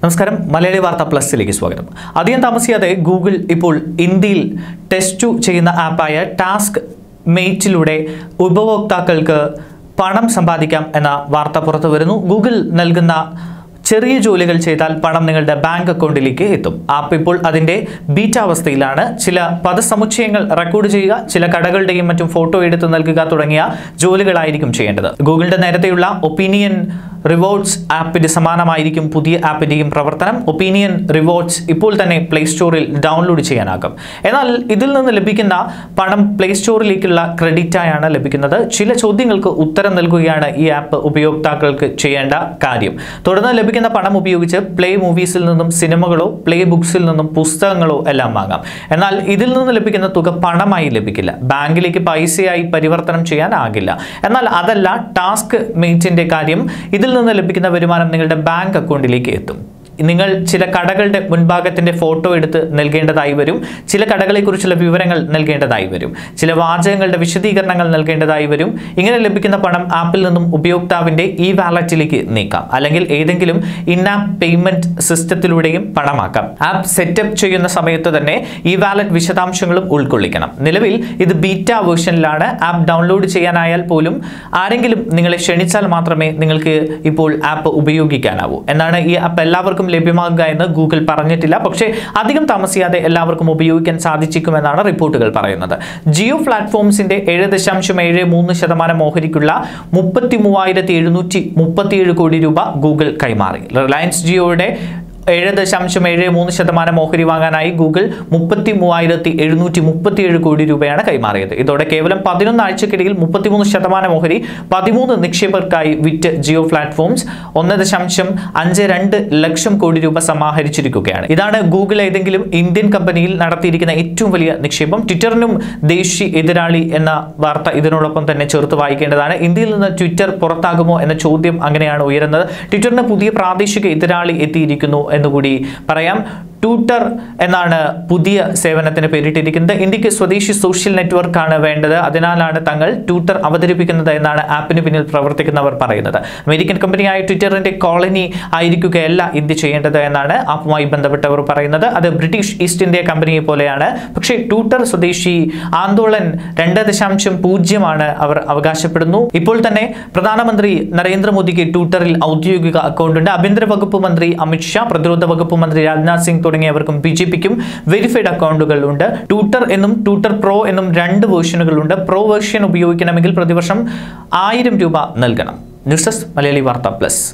നമസ്കാരം മലയാളി വാർത്ത പ്ലസിലേക്ക് സ്വാഗതം അധികം താമസിയാതെ ഗൂഗിൾ ഇപ്പോൾ ഇന്ത്യയിൽ ടെസ്റ്റ് ചെയ്യുന്ന ആപ്പായ ടാസ്ക് മെയ്റ്റിലൂടെ ഉപഭോക്താക്കൾക്ക് പണം സമ്പാദിക്കാം എന്ന വാർത്ത പുറത്തു വരുന്നു ഗൂഗിൾ നൽകുന്ന ചെറിയ ജോലികൾ ചെയ്താൽ പണം നിങ്ങളുടെ ബാങ്ക് അക്കൗണ്ടിലേക്ക് എത്തും ആപ്പ് ഇപ്പോൾ അതിന്റെ ബീറ്റ അവസ്ഥയിലാണ് ചില പദസമുച്ചയങ്ങൾ റെക്കോർഡ് ചെയ്യുക ചില കടകളുടെയും മറ്റും ഫോട്ടോ എടുത്ത് നൽകുക തുടങ്ങിയ ജോലികളായിരിക്കും ചെയ്യേണ്ടത് ഗൂഗിളിന്റെ നേരത്തെയുള്ള ഒപ്പീനിയൻ റിവാർഡ്സ് ആപ്പിന് സമാനമായിരിക്കും പുതിയ ആപ്പിന്റെയും പ്രവർത്തനം ഒപ്പീനിയൻ റിവാർഡ്സ് ഇപ്പോൾ തന്നെ പ്ലേ സ്റ്റോറിൽ ഡൗൺലോഡ് ചെയ്യാനാകും എന്നാൽ ഇതിൽ നിന്ന് ലഭിക്കുന്ന പണം പ്ലേ സ്റ്റോറിലേക്കുള്ള ക്രെഡിറ്റായാണ് ലഭിക്കുന്നത് ചില ചോദ്യങ്ങൾക്ക് ഉത്തരം നൽകുകയാണ് ഈ ആപ്പ് ഉപയോക്താക്കൾക്ക് ചെയ്യേണ്ട കാര്യം തുടർന്ന് ലഭിക്കുന്ന പണം ഉപയോഗിച്ച് പ്ലേ മൂവീസിൽ നിന്നും സിനിമകളോ പ്ലേ ബുക്സിൽ നിന്നും പുസ്തകങ്ങളോ എല്ലാം വാങ്ങാം എന്നാൽ ഇതിൽ നിന്ന് ലഭിക്കുന്ന തുക പണമായി ലഭിക്കില്ല ബാങ്കിലേക്ക് പൈസയായി പരിവർത്തനം ചെയ്യാനാകില്ല എന്നാൽ അതല്ല ടാസ്ക് മേറ്റിന്റെ കാര്യം ഇതിൽ നിന്ന് ലഭിക്കുന്ന വരുമാനം നിങ്ങളുടെ ബാങ്ക് അക്കൗണ്ടിലേക്ക് എത്തും നിങ്ങൾ ചില കടകളുടെ മുൻഭാഗത്തിന്റെ ഫോട്ടോ എടുത്ത് നൽകേണ്ടതായി വരും ചില കടകളെക്കുറിച്ചുള്ള വിവരങ്ങൾ നൽകേണ്ടതായി വരും ചില വാചകങ്ങളുടെ വിശദീകരണങ്ങൾ നൽകേണ്ടതായി വരും ഇങ്ങനെ ലഭിക്കുന്ന പണം ആപ്പിൽ നിന്നും ഉപയോക്താവിന്റെ ഈ വാലറ്റിലേക്ക് നീക്കാം അല്ലെങ്കിൽ ഏതെങ്കിലും ഇൻ ആപ്പ് പേയ്മെന്റ് സിസ്റ്റത്തിലൂടെയും പണമാക്കാം ആപ്പ് സെറ്റപ്പ് ചെയ്യുന്ന സമയത്ത് തന്നെ ഈ വാലറ്റ് വിശദാംശങ്ങളും ഉൾക്കൊള്ളിക്കണം നിലവിൽ ഇത് ബീറ്റ വേർഷനിലാണ് ആപ്പ് ഡൗൺലോഡ് ചെയ്യാനായാൽ പോലും ആരെങ്കിലും നിങ്ങളെ ക്ഷണിച്ചാൽ മാത്രമേ നിങ്ങൾക്ക് ഇപ്പോൾ ആപ്പ് ഉപയോഗിക്കാനാവൂ എന്നാണ് ഈ ആപ്പ് എല്ലാവർക്കും ലഭ്യമാകുക എന്ന് ഗൂഗിൾ പറഞ്ഞിട്ടില്ല പക്ഷേ അധികം താമസിയാതെ എല്ലാവർക്കും ഉപയോഗിക്കാൻ സാധിച്ചേക്കുമെന്നാണ് റിപ്പോർട്ടുകൾ പറയുന്നത് ജിയോ പ്ലാറ്റ്ഫോംസിന്റെ ഏഴ് ദശാംശം ഏഴ് മൂന്ന് ശതമാനം ഓഹരിക്കുള്ള മുപ്പത്തി മൂവായിരത്തി എഴുന്നൂറ്റി മുപ്പത്തിയേഴ് കോടി രൂപ ഗൂഗിൾ കൈമാറി റിലയൻസ് ജിയോയുടെ ഏഴ് ദശാംശം ഏഴ് മൂന്ന് ശതമാനം ഓഹരി വാങ്ങാനായി ഗൂഗിൾ മുപ്പത്തി മൂവായിരത്തി എഴുന്നൂറ്റി മുപ്പത്തിയേഴ് കോടി രൂപയാണ് കൈമാറിയത് ഇതോടെ കേവലം പതിനൊന്ന് ആഴ്ചക്കിടയിൽ മുപ്പത്തിമൂന്ന് ശതമാനം ഓഹരി പതിമൂന്ന് നിക്ഷേപകർക്കായി വിറ്റ് ജിയോ പ്ലാറ്റ്ഫോംസ് ഒന്ന് ദശാംശം അഞ്ച് രണ്ട് ലക്ഷം കോടി രൂപ സമാഹരിച്ചിരിക്കുകയാണ് ഇതാണ് ഗൂഗിൾ ഏതെങ്കിലും ഇന്ത്യൻ കമ്പനിയിൽ നടത്തിയിരിക്കുന്ന ഏറ്റവും വലിയ നിക്ഷേപം ട്വിറ്ററിനും ദേശീയ എതിരാളി എന്ന വാർത്ത ഇതിനോടൊപ്പം തന്നെ ചേർത്ത് വായിക്കേണ്ടതാണ് ഇന്ത്യയിൽ നിന്ന് ട്വിറ്റർ പുറത്താകുമോ എന്ന ചോദ്യം അങ്ങനെയാണ് ഉയരുന്നത് ട്വിറ്ററിന് പുതിയ പ്രാദേശിക എതിരാളി എത്തിയിരിക്കുന്നു എന്നുകൂടി പറയാം ട്യൂട്ടർ എന്നാണ് പുതിയ സേവനത്തിന് പേരിട്ടിരിക്കുന്നത് ഇന്ത്യക്ക് സ്വദേശി സോഷ്യൽ നെറ്റ്വർക്ക് ആണ് വേണ്ടത് അതിനാലാണ് തങ്ങൾ ട്യൂട്ടർ അവതരിപ്പിക്കുന്നത് എന്നാണ് ആപ്പിന് പിന്നിൽ പ്രവർത്തിക്കുന്നവർ പറയുന്നത് അമേരിക്കൻ കമ്പനിയായ ട്വിറ്ററിന്റെ കോളനി ആയിരിക്കുകയല്ല ഇന്ത്യ ചെയ്യേണ്ടത് എന്നാണ് ആപ്പുമായി ബന്ധപ്പെട്ടവർ പറയുന്നത് അത് ബ്രിട്ടീഷ് ഈസ്റ്റ് ഇന്ത്യ കമ്പനിയെ പോലെയാണ് പക്ഷേ ട്യൂട്ടർ സ്വദേശി ആന്തോളൻ രണ്ട് ദശാംശം പൂജ്യമാണ് അവർ അവകാശപ്പെടുന്നു ഇപ്പോൾ തന്നെ പ്രധാനമന്ത്രി നരേന്ദ്രമോദിക്ക് ട്വിറ്ററിൽ ഔദ്യോഗിക അക്കൗണ്ട് ഉണ്ട് ആഭ്യന്തര വകുപ്പ് മന്ത്രി അമിത്ഷാ പ്രതിരോധ വകുപ്പ് മന്ത്രി രാജ്നാഥ് സിംഗ് തുടങ്ങിയവർക്കും ബി ജെ പിക്കും വെരിഫൈഡ് അക്കൗണ്ടുകൾ ഉണ്ട് ട്യൂട്ടർ എന്നും ട്യൂട്ടർ പ്രോ എന്നും രണ്ട് വേർഷനുകളുണ്ട് പ്രോ വേർഷൻ ഉപയോഗിക്കണമെങ്കിൽ പ്രതിവർഷം ആയിരം രൂപ നൽകണം ന്യൂസ് ഡെസ്ക് മലയാളി വാർത്ത പ്ലസ്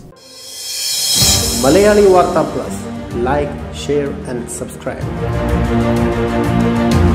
മലയാളി വാർത്ത plus like share and subscribe